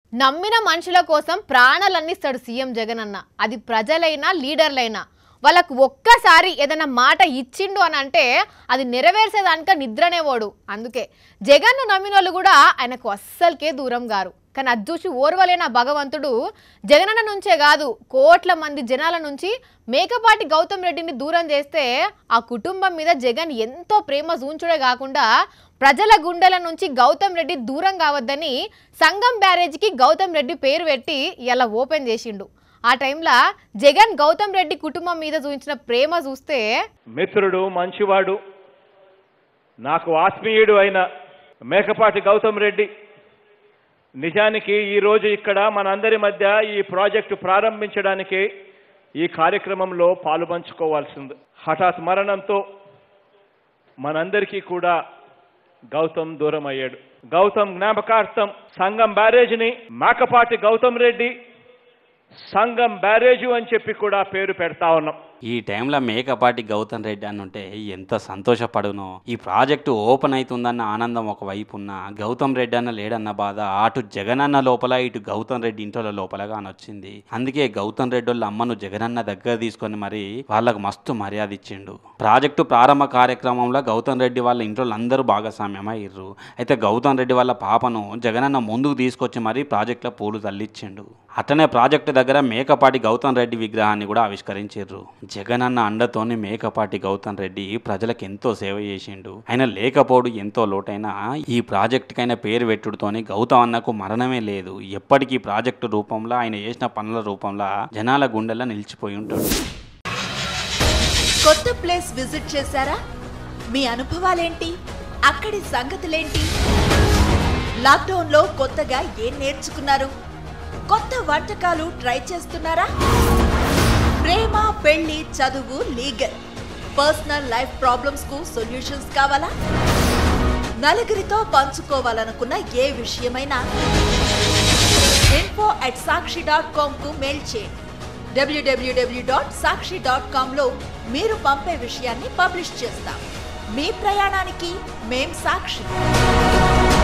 నమ్మిన మనుషుల కోసం ప్రాణాలన్నిస్తాడు సీఎం జగన్ అన్న అది ప్రజలైనా లీడర్లైనా వాళ్ళకు ఒక్కసారి ఏదైనా మాట ఇచ్చిండు అని అంటే అది నెరవేర్చేదానిక నిద్రనే ఓడు అందుకే జగన్ను నమ్మిన వాళ్ళు కూడా ఆయనకు అస్సలకే దూరం గారు కానీ అది చూసి ఓర్వలేని ఆ భగవంతుడు జగనన్న నుంచే కాదు కోట్ల మంది జనాల నుంచి మేకపాటి గౌతమ్ రెడ్డిని దూరం చేస్తే ఆ కుటుంబం మీద జగన్ ఎంతో ప్రేమ చూంచుడే కాకుండా ప్రజల గుండెల నుంచి గౌతమ్ రెడ్డి దూరం కావద్దని సంగం బ్యారేజ్కి గౌతమ్ రెడ్డి పేరు పెట్టి ఇలా ఓపెన్ చేసిండు ఆ టైంలో జగన్ గౌతమ్ రెడ్డి కుటుంబం మీద చూపించిన ప్రేమ చూస్తే మిత్రుడు మంచివాడు నాకు ఆత్మీయుడు అయిన మేకపాటి గౌతమ్ రెడ్డి నిజానికి ఈరోజు ఇక్కడ మనందరి మధ్య ఈ ప్రాజెక్టు ప్రారంభించడానికి ఈ కార్యక్రమంలో పాలు పంచుకోవాల్సింది హఠాత్ మరణంతో మనందరికీ కూడా గౌతమ్ దూరం అయ్యాడు గౌతమ్ జ్ఞాపకార్థం సంగం బ్యారేజ్ని మేకపాటి గౌతమ్ రెడ్డి సంగం బ్యారేజు అని చెప్పి కూడా పేరు పెడతా ఉన్నాం ఈ టైంలో మేకపాటి గౌతమ్ రెడ్డి అని ఉంటే ఎంత సంతోషపడునో ఈ ప్రాజెక్టు ఓపెన్ అవుతుందన్న ఆనందం ఒకవైపు ఉన్న గౌతమ్ రెడ్డి అన్న లేడన్న బాధ అటు జగనన్న లోపల ఇటు గౌతమ్ రెడ్డి ఇంట్లో లోపలగా వచ్చింది అందుకే గౌతమ్ రెడ్డి వాళ్ళ అమ్మను జగనన్న దగ్గర తీసుకొని మరి వాళ్ళకు మస్తు మర్యాద ఇచ్చిండు ప్రాజెక్టు ప్రారంభ కార్యక్రమంలో గౌతమ్ రెడ్డి వాళ్ళ ఇంట్లో అందరూ భాగస్వామ్యం అయ్యారు అయితే గౌతమ్ రెడ్డి వాళ్ళ పాపను జగనన్న ముందుకు తీసుకొచ్చి మరి ప్రాజెక్టులో పూలు తల్లిచ్చిండు అట్లనే ప్రాజెక్టు దగ్గర మేకపాటి గౌతమ్ రెడ్డి విగ్రహాన్ని కూడా ఆవిష్కరించారు జగనన్న అండతోని మేకపాటి గౌతమ్ రెడ్డి ప్రజలకు ఎంతో సేవ చేసిండు ఆయన లేకపోడు ఎంతో లోటైనా ఈ ప్రాజెక్టుకైన పేరు పెట్టుడుతోని గౌతమ్ అన్నకు మరణమే లేదు ఎప్పటికీ ప్రాజెక్టు రూపంలో ఆయన చేసిన పనుల రూపంలో జనాల గుండెల్లో నిలిచిపోయి ఉంటాడు కొత్త ప్లేస్ విజిట్ చేశారా మీ అనుభవాలేంటి అక్కడి సంగతులేంటి లాక్డౌన్లో కొత్తగా ఏం నేర్చుకున్నారు కొత్త వంటకాలు ట్రై చేస్తున్నారా ప్రేమ పెళ్లి చదువు లీగల్ పర్సనల్ లైఫ్ ప్రాబ్లమ్స్ కు సొల్యూషన్స్ కావాలా నలుగురితో పంచుకోవాలనుకున్న ఏ విషయమైనా info at Sakshi dot com కు మెయిల్ చేయండి డబ్ల్యూడబ్ల్యూడబ్ల్యూ డాట్ సాక్షి డాట్ కామ్లో మీరు పంపే విషయాన్ని పబ్లిష్ చేస్తాం మీ ప్రయాణానికి మేం సాక్షి